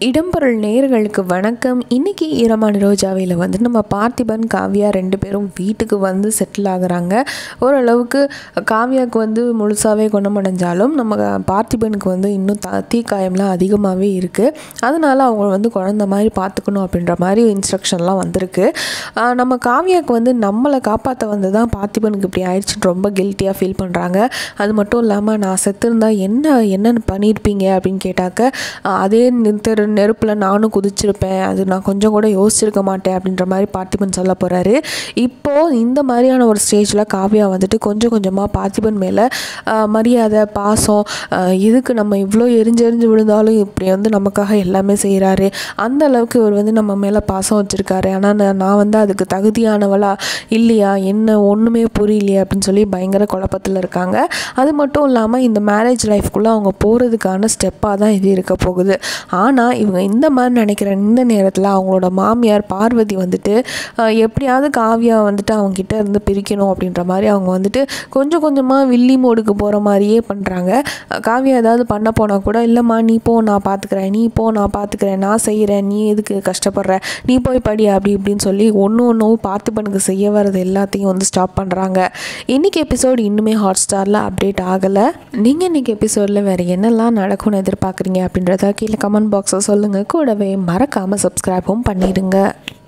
இடம்பொருள் நேயர்களுக்கு வணக்கம் இன்னைக்கு ஈரமான ரோஜாவையில் வந்து நம்ம பார்த்திபன் காவ்யா ரெண்டு பேரும் வீட்டுக்கு வந்து செட்டில் ஆகுறாங்க ஓரளவுக்கு காவ்யாவுக்கு வந்து முழுசாகவே குணமடைஞ்சாலும் நம்ம பார்த்திபனுக்கு வந்து இன்னும் த தீக்காயம்லாம் அதிகமாகவே இருக்குது அதனால அவங்க வந்து குழந்த மாதிரி பார்த்துக்கணும் அப்படின்ற மாதிரி இன்ஸ்ட்ரக்ஷன்லாம் வந்திருக்கு ஆஹ் நம்ம காவ்யாவுக்கு வந்து நம்மளை காப்பாற்ற வந்து தான் பார்த்திபனுக்கு இப்படி ஆயிடுச்சுன்னு ரொம்ப கில்ட்டியாக ஃபீல் பண்ணுறாங்க அது மட்டும் இல்லாமல் நான் செத்துருந்தா என்ன என்ன பண்ணியிருப்பீங்க அப்படின்னு கேட்டாக்க ஆஹ் அதே தெரு நெருப்பில் நானும் குதிச்சிருப்பேன் அது நான் கொஞ்சம் கூட யோசிச்சிருக்க மாட்டேன் அப்படின்ற மாதிரி பார்த்திபன் சொல்ல போகிறாரு இப்போது இந்த மாதிரியான ஒரு ஸ்டேஜில் காவ்யா வந்துட்டு கொஞ்சம் கொஞ்சமாக பார்த்திபன் மேலே மரியாதை பாசம் ஆஹ் எதுக்கு நம்ம இவ்வளோ எரிஞ்செறிஞ்சு விழுந்தாலும் இப்படி வந்து நமக்காக எல்லாமே செய்கிறாரு அந்த அளவுக்கு இவர் வந்து நம்ம மேலே பாசம் வச்சுருக்காரு ஆனால் நான் நான் வந்து அதுக்கு தகுதியானவளா இல்லையா என்ன ஒன்றுமே புரியலையே அப்படின்னு சொல்லி பயங்கர குழப்பத்தில் இருக்காங்க அது மட்டும் இல்லாமல் இந்த மேரேஜ் லைஃப்குள்ளே அவங்க போகிறதுக்கான ஸ்டெப்பாக தான் இது இருக்க போகுது ஆனால் இவங்க இந்த மாதிரி நினைக்கிற இந்த நேரத்தில் அவங்களோட மாமியார் பார்வதி வந்துட்டு ஆஹ், எப்படியாவது காவியா வந்துட்டு அவங்க கிட்ட இருந்து பிரிக்கணும் அப்படின்ற மாதிரி அவங்க வந்துட்டு கொஞ்சம் கொஞ்சமாக வில்லி மோடுக்கு போகிற மாதிரியே பண்ணுறாங்க காவியா ஏதாவது பண்ண போனால் கூட இல்லைம்மா நீ போ நான் பார்த்துக்கிறேன் நீ போ நான் பார்த்துக்கிறேன் நான் செய்கிறேன் நீ எதுக்கு கஷ்டப்படுற நீ போய் படி அப்படி இப்படின்னு சொல்லி ஒன்று ஒன்றும் பார்த்திபனுக்கு செய்ய வர்றது எல்லாத்தையும் வந்து ஸ்டாப் பண்ணுறாங்க இன்றைக்கி எபிசோடு இன்னுமே ஹாட் ஸ்டாரில் அப்டேட் ஆகலை நீங்கள் இன்றைக்கி எபிசோடில் வேறு என்னெல்லாம் நடக்கும்னு எதிர்பார்க்குறீங்க அப்படின்றத கீழே கமெண்ட் பாக்ஸில் சொல்லுங்கள் கூடவே மறக்காமல் சப்ஸ்கிரைபும் பண்ணிடுங்க